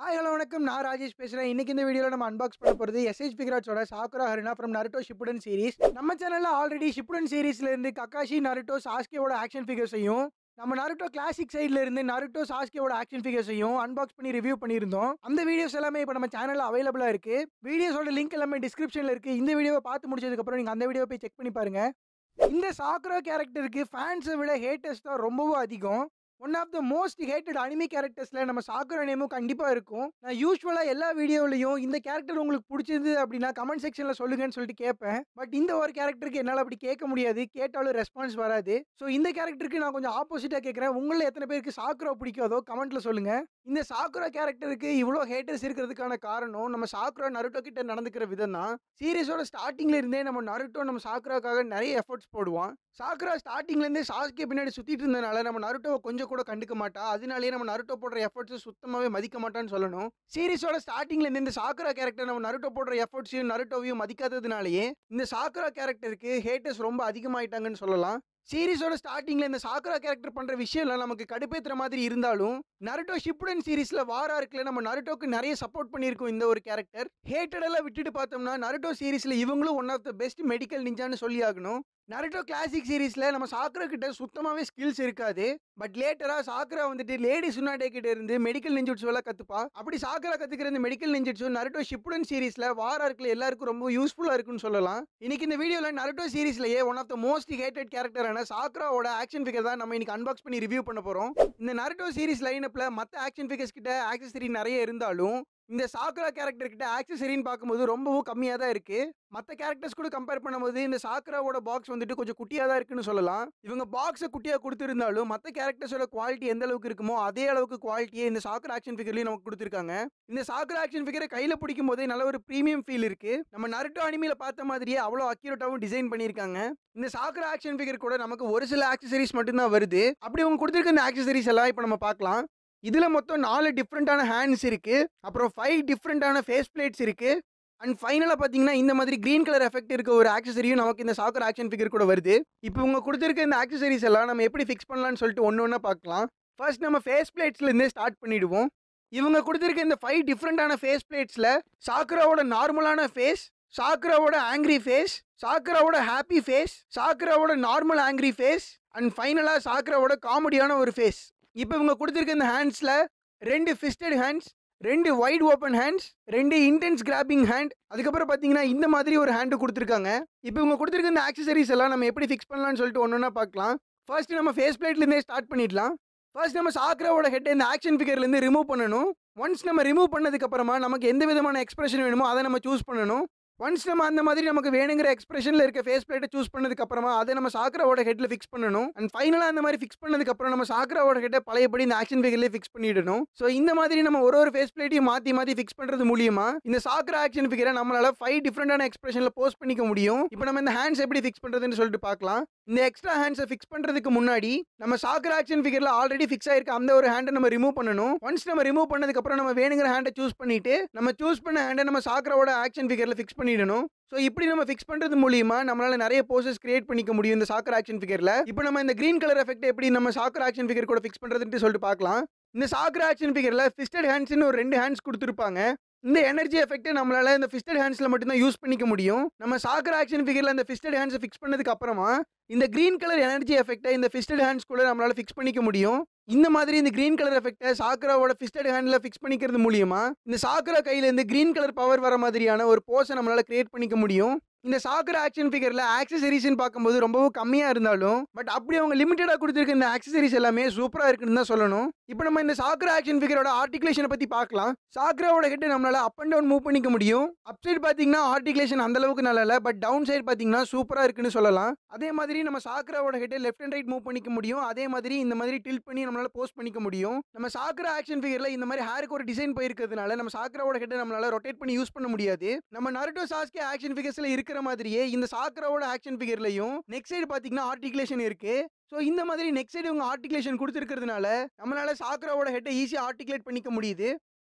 hi hello வணக்கம் நான் ராஜேஷ் பேசுகிறேன் இன்னைக்கு இந்த வீடியோவில் நம்ம அன்பாக்ஸ் பண்ண போகிறது எஸ்ஹெச் பிகராட்ஸோட Sakura Haruno from Naruto Shippuden series நம்ம சேனலில் ஆல்ரெடி ஷிப்புடன் சீரிஸ்ல இருந்து கக்காஷி நருட்டோ சாஸ்கேவோட ஆக்ஷன் ஃபிகர்ஸையும் நம்ம நருட்டோ கிளாசிக் சைடில் இருந்து நருட்டோ சாஸ்கேவோட ஆக்ஷன் ஃபிகர்ஸையும் அன்பாக்ஸ் பண்ணி ரிவ்யூ பண்ணியிருந்தோம் அந்த வீடியோஸ் எல்லாமே இப்போ நம்ம சேனலில் அவைலபிளாக இருக்கு வீடியோஸோட லிங்க் எல்லாமே டிஸ்கிரிப்ஷனில் இருக்கு இந்த வீடியோவை பார்த்து முடிச்சதுக்கப்புறம் நீங்கள் அந்த வீடியோ போய் செக் பண்ணி பாருங்க இந்த சாக்குரா கேரக்டருக்கு ஃபேன்ஸை விட ஹேட்டர்ஸ் தான் ரொம்பவும் அதிகம் one of the most hated anime கேரக்டர்ஸில் நம்ம சாக்குரா நேமும் கண்டிப்பாக இருக்கும் நான் யூஸ்வலாக எல்லா வீடியோலையும் இந்த கேரக்டர் உங்களுக்கு பிடிச்சிருந்தது அப்படின்னா கமெண்ட் செக்ஷனில் சொல்லுங்கன்னு சொல்லிட்டு கேட்பேன் பட் இந்த ஒரு கேரக்டருக்கு என்னால் அப்படி கேட்க முடியாது கேட்டாலும் ரெஸ்பான்ஸ் வராது ஸோ இந்த கேரக்டருக்கு நான் கொஞ்சம் ஆப்போசிட்டாக கேட்குறேன் உங்களில் எத்தனை பேருக்கு சாக்குரா பிடிக்காதோ கமெண்ட்ல சொல்லுங்கள் இந்த சாக்குரா கேரக்டருக்கு இவ்வளோ ஹேட்டர்ஸ் இருக்கிறதுக்கான காரணம் நம்ம சாக்குரா நருட்டோ கிட்ட நடந்துக்கிற விதம் தான் சீரியஸோட ஸ்டார்டிங்ல இருந்தே நம்ம நருட்டோ நம்ம சாக்குராக்காக நிறைய எஃபர்ட்ஸ் போடுவான் சாக்குரா ஸ்டார்டிங்ல இருந்தே சாஸ்கே பின்னாடி சுத்திட்டு இருந்தனால நம்ம நருட்டோவை கொஞ்சம் கூட கண்டுக்க மாட்டா அதனாலேயே நம்ம நருட்டோ போடுற எஃபர்ட்ஸ் சுத்தமாவே மதிக்க மாட்டான்னு சொல்லணும் சீரிஸோட ஸ்டார்டிங்ல இருந்து இந்த சாக்குரா கேரக்டர் நம்ம நருட்டோ போடுற எஃபர்ட்ஸையும் நருட்டோவையும் மதிக்காததுனாலேயே இந்த சாக்குரா கேரக்டருக்கு ஹேட்டர்ஸ் ரொம்ப அதிகமாயிட்டாங்கன்னு சொல்லலாம் சீரிஸோட ஸ்டார்டிங்ல இந்த சாக்குரா கேரக்டர் பண்ற விஷயம்லாம் நமக்கு கடுப்பேத்துற மாதிரி இருந்தாலும் நருட்டோ ஷிப்புடன் சீரிஸ்ல வாரா இருக்குல்ல நம்ம நருட்டோக்கு நிறைய சப்போர்ட் பண்ணியிருக்கோம் இந்த ஒரு கேரக்டர் ஹேட்டடெல்லாம் விட்டுட்டு பார்த்தோம்னா நருட்டோ சீரிஸ்ல இவங்களும் one of the best medical நிஞ்சான்னு சொல்லி ஆகணும் நருட்டோ கிளாசிக் சீரிஸ்ல நம்ம சாக்குரா கிட்ட சுத்தமாவே ஸ்கில்ஸ் இருக்காது பட் லேட்டரா சாக்குரா வந்துட்டு லேடி சுனாடே கிட்ட இருந்து மெடிக்கல் நெஞ்சுட்ஸ் எல்லாம் கத்துப்பா அப்படி சாக்குரா கத்துக்கிற இந்த மெடிக்கல் நெஞ்சுட்ஸும் நருட்டோ ஷிப்புடன் சீரிஸ்ல வாரா இருக்குல்ல எல்லாருக்கும் ரொம்ப யூஸ்ஃபுல்லா இருக்குன்னு சொல்லலாம் இன்னைக்கு இந்த வீடியோல நருட்டோ சீரிஸ்லயே one of the most hated கேரக்டரான சாக்குராவோட ஆக்ஷன் ஃபிகர் தான் நம்ம இன்னைக்கு அன்பாக்ஸ் பண்ணி ரிவ்யூ பண்ண போறோம் இந்த நருட்டோ சீரிஸ் லைனப்ல மற்ற ஆக்ஷன் ஃபிகர்ஸ் கிட்ட ஆக்சசரி நிறைய இருந்தாலும் இந்த சாக்குரா கேரக்டர் கிட்ட ஆக்சசரின்னு பார்க்கும்போது ரொம்பவும் கம்மியாக தான் இருக்கு மற்ற கேரக்டர்ஸ் கூட கம்பேர் பண்ணும்போது இந்த சாக்குராவோட பாக்ஸ் வந்துட்டு கொஞ்சம் குட்டியாக தான் இருக்குன்னு சொல்லலாம் இவங்க பாக்ஸை குட்டியாக கொடுத்துருந்தாலும் மற்ற கேரக்டர்ஸோட குவாலிட்டி எந்த அளவுக்கு இருக்குமோ அதே அளவுக்கு குவாலிட்டியே இந்த சாக்குரா ஆக்ஷன் ஃபிகர்லையும் நமக்கு கொடுத்துருக்காங்க இந்த சாக்குரா ஆக்ஷன் ஃபிகரை கையில் பிடிக்கும் போதே நல்ல ஒரு ப்ரீமியம் ஃபீல் இருக்கு நம்ம நருட்டோ அனிமியில் பார்த்த மாதிரியே அவ்வளோ அக்யூரேட்டாகவும் டிசைன் பண்ணியிருக்காங்க இந்த சாக்குரா ஆக்ஷன் ஃபிகர் கூட நமக்கு ஒரு சில ஆக்சசரிஸ் மட்டும்தான் வருது அப்படி அவங்க கொடுத்துருக்க இந்த ஆக்சசரிஸ் எல்லாம் இப்போ நம்ம பார்க்கலாம் இதில் மொத்தம் நாலு டிஃப்ரெண்ட்டான ஹேண்ட்ஸ் இருக்குது அப்புறம் ஃபைவ் டிஃப்ரெண்ட்டான ஃபேஸ் பிளேட்ஸ் இருக்குது அண்ட் ஃபைனலாக பார்த்தீங்கன்னா இந்த மாதிரி க்ரீன் கலர் எஃபெக்ட் இருக்க ஒரு ஆக்சசரியும் நமக்கு இந்த சாக்கர் ஆக்ஷன் ஃபிகர் கூட வருது இப்போ உங்க கொடுத்துருக்க இந்த ஆக்சசரிஸ் எல்லாம் நம்ம எப்படி ஃபிக்ஸ் பண்ணலாம்னு சொல்லிட்டு ஒன்று ஒன்றா பார்க்கலாம் ஃபர்ஸ்ட் நம்ம ஃபேஸ் பிளேட்ஸ்லேருந்தே ஸ்டார்ட் பண்ணிடுவோம் இவங்க கொடுத்துருக்க இந்த ஃபைவ் டிஃப்ரெண்ட்டான ஃபேஸ் பிளேட்ஸில் சாக்குராவோட நார்மலான ஃபேஸ் சாக்குராவோட ஆங்கிரி ஃபேஸ் சாக்குராவோட ஹாப்பி ஃபேஸ் சாக்குராவோட நார்மல் ஆங்கிரி ஃபேஸ் அண்ட் ஃபைனலாக சாக்குராவோட காமெடியான ஒரு ஃபேஸ் இப்போ இவங்க கொடுத்துருக்க இந்த ஹேண்ட்ஸில் ரெண்டு ஃபிஸ்டட் ஹேண்ட்ஸ் ரெண்டு வைட் ஓப்பன் ஹேண்ட்ஸ் ரெண்டு இன்டென்ஸ் கிராப்பிங் ஹேண்ட் அதுக்கப்புறம் பார்த்தீங்கன்னா இந்த மாதிரி ஒரு ஹேண்டு கொடுத்துருக்காங்க இப்போ இவங்க கொடுத்துருக்க இந்த ஆக்சசரிஸ் எல்லாம் நம்ம எப்படி ஃபிக்ஸ் பண்ணலாம்னு சொல்லிட்டு ஒன்று ஒன்றா பார்க்கலாம் ஃபர்ஸ்ட் நம்ம ஃபேஸ் பிளேட்லேருந்தே ஸ்டார்ட் பண்ணிடலாம் ஃபர்ஸ்ட் நம்ம சாக்ராவோட ஹெட்டை இந்த ஆக்ஷன் ஃபிகர்லேருந்து ரிமூவ் பண்ணணும் ஒன்ஸ் நம்ம ரிமூவ் பண்ணதுக்கப்புறமா நமக்கு எந்த விதமான எக்ஸ்பிரஷன் வேணுமோ அதை நம்ம சூஸ் பண்ணணும் ஒன்ஸ் நம்ம அந்த மாதிரி நமக்கு வேணுங்கிற எக்ஸ்பிரஷனில் இருக்க ஃபேஸ் பிளேட்டை சூஸ் பண்ணதுக்கு அப்புறமா அதை நம்ம சாக்ராவோட ஹெட்டில் ஃபிக்ஸ் பண்ணணும் அண்ட் ஃபைனலாக அந்த மாதிரி ஃபிக்ஸ் பண்ணதுக்கு அப்புறம் நம்ம சாக்ராவோட ஹெட்டை பழையபடி இந்த ஆக்ஷன் ஃபிகர்லேயே ஃபிக்ஸ் பண்ணிடணும் ஸோ இந்த மாதிரி நம்ம ஒரு ஒரு ஃபேஸ் பிளேட்டையும் மாற்றி மாற்றி ஃபிக்ஸ் பண்ணுறது மூலியமா இந்த சாக்ரா ஆக்ஷன் ஃபிகரை நம்மளால ஃபைவ் டிஃப்ரெண்டான எக்ஸ்பிரஷனில் போஸ்ட் பண்ணிக்க முடியும் இப்போ நம்ம இந்த ஹேண்ட்ஸ் எப்படி ஃபிக்ஸ் பண்ணுறதுன்னு சொல்லிட்டு பார்க்கலாம் இந்த எக்ஸ்ட்ரா ஹேண்ட்ஸை ஃபிக்ஸ் பண்ணுறதுக்கு முன்னாடி நம்ம சாக்கர் ஆக்ஷன் ஃபிகரில் ஆல்ரெடி ஃபிக்ஸ் ஆயிருக்க அந்த ஒரு ஹேண்டை நம்ம ரிமூவ் பண்ணணும் ஒன்ஸ் நம்ம ரிமூவ் பண்ணதுக்கப்புறம் நம்ம வேணுங்கிற ஹேண்டை சூஸ் பண்ணிட்டு நம்ம சூஸ் பண்ண ஹேண்டை நம்ம சாக்கரோட ஆக்ஷன் ஃபிகரில் ஃபிக்ஸ் பண்ணிடணும் ஸோ இப்படி நம்ம ஃபிக்ஸ் பண்ணுறது மூலியமா நம்மளால நிறைய போசஸ் கிரியேட் பண்ணிக்க முடியும் இந்த சாக்கர் ஆக்ஷன் ஃபிகரில் இப்போ நம்ம இந்த கிரீன் கலர் எஃபெக்ட் எப்படி நம்ம சாக்கர் ஆக்ஷன் ஃபிகர் கூட ஃபிக்ஸ் பண்ணுறதுன்னு சொல்லிட்டு பார்க்கலாம் இந்த சாக்கர் ஆக்ஷன் ஃபிகரில் ஃபிஸ்டட் ஹேண்ட்ஸ்னு ஒரு ரெண்டு ஹேண்ட்ஸ் கொடுத்துருப்பாங்க இந்த எனர்ஜி எஃபெக்ட் நம்மளால இந்த ஃபிஸ்டட் ஹேண்ட்ஸில் மட்டும்தான் யூஸ் பண்ணிக்க முடியும் நம்ம சாக்கர் ஆக்ஷன் ஃபிகரில் இந்த ஃபிஸ்டட் ஹேண்ட்ஸை ஃபிக்ஸ் பண்ணதுக்கு அப்புறமா இந்த கிரீன் கலர் எனர்ஜி எஃபெக்ட்டை இந்த ஃபிஸ்டட் ஹேண்ட்ஸ் கூட நம்மளால ஃபிக்ஸ் பண்ணிக்க முடியும் இந்த மாதிரி இந்த கிரீன் கலர் எஃபெக்ட்டை சாக்கராவோட ஃபிஸ்டட் ஹேண்டில் ஃபிக்ஸ் பண்ணிக்கிறது மூலியமா இந்த சாக்கரா கையிலேருந்து கிரீன் கலர் பவர் வர மாதிரியான ஒரு போஸை நம்மளால கிரியேட் பண்ணிக்க முடியும் இந்த சாக்கர் ஆக்ஷன் ஃபிகரில் ஆக்சசரிஸ்னு பார்க்கும்போது ரொம்பவும் கம்மியாக இருந்தாலும் பட் அப்படி அவங்க லிமிட்டடாக கொடுத்துருக்க இந்த ஆக்சசரிஸ் எல்லாமே சூப்பராக இருக்குன்னு தான் சொல்லணும் இப்போ நம்ம இந்த சாக்கர் ஆக்ஷன் ஃபிகரோட ஆர்டிகுலேஷனை பற்றி பார்க்கலாம் சாக்கராவோட ஹெட்டை நம்மளால அப் அண்ட் டவுன் மூவ் பண்ணிக்க முடியும் அப் சைடு பார்த்தீங்கன்னா ஆர்டிகுலேஷன் அந்த அளவுக்கு நல்லா இல்லை பட் டவுன் சைடு பார்த்தீங்கன்னா சூப்பராக இருக்குன்னு சொல்லலாம் அதே மாதிரி நம்ம சாக்கராவோட ஹெட்டை லெஃப்ட் அண்ட் ரைட் மூவ் பண்ணிக்க முடியும் அதே மாதிரி இந்த மாதிரி டில்ட் பண்ணி நம்மளால போஸ்ட் பண்ணிக்க முடியும் நம்ம சாக்கரா ஆக்ஷன் ஃபிகரில் இந்த மாதிரி ஹேருக்கு ஒரு டிசைன் போயிருக்கிறதுனால நம்ம சாக்கராவோட ஹெட்டை நம்மளால ரொட்டேட் பண்ணி யூஸ் பண்ண முடியாது நம்ம நருட்டோ சாஸ்கே ஆக்ஷன் ஃபிகர்ஸில் இருக்கிற மாதிரியே இந்த சாக்கராவோட ஆக்ஷன் ஃபிகர்லையும் நெக்ஸ்ட் சைடு பார்த்தீங்கன்னா ஆர்டிகுலேஷன் இருக்கு ஸோ இந்த மாதிரி நெக்ஸ்ட் சைடு உங்க ஆர்டிகுலேஷன் கொடுத்துருக்கிறதுனால நம்மளால சாக்கராவோட ஹெட்டை ஈஸியாக ஆர்டிகுலேட் பண்ணிக்க முடியுது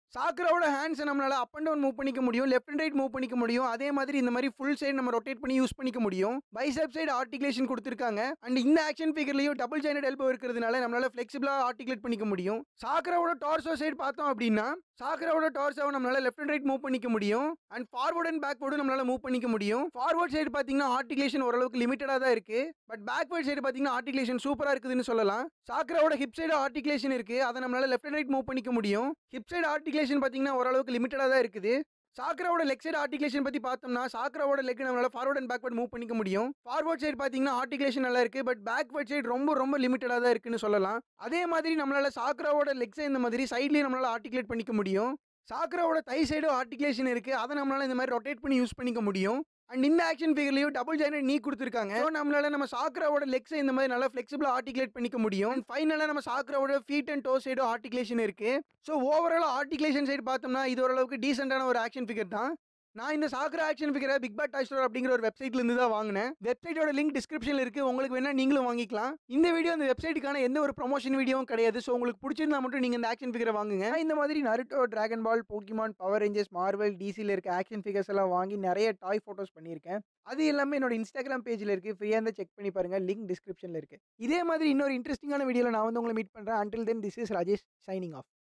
சாக்கராவோட ஹேண்ட்ஸை நம்மளால அப் அண்ட் டவுன் மூவ் பண்ணிக்க முடியும் லெஃப்ட் அண்ட் ரைட் மூவ் பண்ணிக்க முடியும் அதே மாதிரி இந்த மாதிரி ஃபுல் சைடு நம்ம ரொட்டேட் பண்ணி யூஸ் பண்ணிக்க முடியும் பைசெப் சைடு ஆர்டிகுலேஷன் கொடுத்துருக்காங்க அண்ட் இந்த ஆக்ஷன் ஃபிகர்லையும் டபுள் ஜாயினட் எல்போ இருக்கிறதுனால நம்மளால ஃபிளெக்சிபிளாக ஆர்டிகுலேட் பண்ணிக்க முடியும் சாக்கராவோட டார்சோ சைடு பார்த்தோம் அப்படின்னா சாக்கராவோட டார்ஸாவை நம்மளால லெஃப்ட் அண்ட் ரைட் மூவ் பண்ணிக்க முடியும் அண்ட் ஃபார்வர்ட் அண்ட் பேக்வர்டும் நம்மளால மூவ் பண்ணிக்க முடியும் ஃபார்வர்ட் சைடு பார்த்தீங்கன்னா ஆர்டிகுலேஷன் ஓரளவுக்கு லிமிட்டடாக தான் இருக்கு பட் பேக்வர்ட் சைடு பார்த்தீங்கன்னா ஆர்டிகுலேஷன் சூப்பராக இருக்குதுன்னு சொல்லலாம் சாக்கராவோட ஹிப் சைடு ஆர்டிகுலேஷன் இருக்கு அதை நம்மளால லெஃப்ட் அண்ட் ரைட் மூவ் பண்ணிக்க முடியும் ஹிப் சைடு ஆர்டிகுலேஷன் பார்த்தீங்கன்னா ஓரளவுக்கு லிமிட்டடாக தான் இருக்குது சாக்கராவோட லெக் சைடு ஆர்டிகுலேஷன் பற்றி பார்த்தோம்னா சாக்கராவோட லெக் நம்மளால ஃபார்வர்ட் அண்ட் பேக்வர்ட் மூவ் பண்ணிக்க முடியும் ஃபார்வர்ட் சைடு பார்த்தீங்கன்னா ஆர்டிகுலேஷன் நல்லா இருக்கு பட் பேக்வர்ட் சைடு ரொம்ப ரொம்ப லிமிட்டடாக தான் இருக்குன்னு சொல்லலாம் அதே மாதிரி நம்மளால சாக்கராவோட லெக்ஸை இந்த மாதிரி சைட்லேயும் நம்மளால ஆர்டிகுலேட் பண்ணிக்க முடியும் சாக்கராவோட தை சைடு ஆர்டிகுலேஷன் இருக்கு அதை நம்மளால இந்த மாதிரி ரொட்டேட் பண்ணி யூஸ் பண்ணிக்க முடியும் அண்ட் இந்த ஆக்ஷன் ஃபிகர்லையும் டபுள் ஜாயினட் நீ கொடுத்துருக்காங்க ஸோ நம்மளால நம்ம சாக்கராவோட லெக்ஸை இந்த மாதிரி நல்லா ஃப்ளெக்சிபிளாக ஆர்டிகுலேட் பண்ணிக்க முடியும் அண்ட் ஃபைனலாக நம்ம சாக்கராவோட feet and toe side articulation இருக்கு ஸோ ஓவரால் ஆர்டிகுலேஷன் சைடு பார்த்தோம்னா இது ஓரளவுக்கு டீசென்டான ஒரு ஆக்ஷன் ஃபிகர் தான் நான் இந்த சாக்கரா ஆக்ஷன் ஃபிகரை பிக் பேட் டாய் ஸ்டோர் அப்படிங்கிற ஒரு வெப்சைட்ல இருந்து தான் வாங்கினேன் வெப்சைட்டோட லிங்க் டிஸ்கிரிப்ஷனில் இருக்கு உங்களுக்கு வேணா நீங்களும் வாங்கிக்கலாம் இந்த வீடியோ அந்த வெப்சைட்டுக்கான எந்த ஒரு ப்ரொமோஷன் வீடியோவும் கிடையாது ஸோ உங்களுக்கு பிடிச்சிருந்தா மட்டும் நீங்க இந்த ஆக்ஷன் ஃபிகரை வாங்குங்க நான் இந்த மாதிரி Naruto Dragon Ball Pokemon Power Rangers Marvel டிசியில் இருக்க ஆக்ஷன் ஃபிகர்ஸ் எல்லாம் வாங்கி நிறைய டாய் ஃபோட்டோஸ் பண்ணியிருக்கேன் அது எல்லாமே என்னோட இன்ஸ்டாகிராம் பேஜில் இருக்கு ஃப்ரீயாக இருந்தால் செக் பண்ணி பாருங்க லிங்க் டிஸ்கிரிப்ஷனில் இருக்கு இதே மாதிரி இன்னொரு இன்ட்ரெஸ்டிங்கான வீடியோவில் நான் வந்து உங்களை மீட் பண்ணுறேன் until then this is Rajesh signing of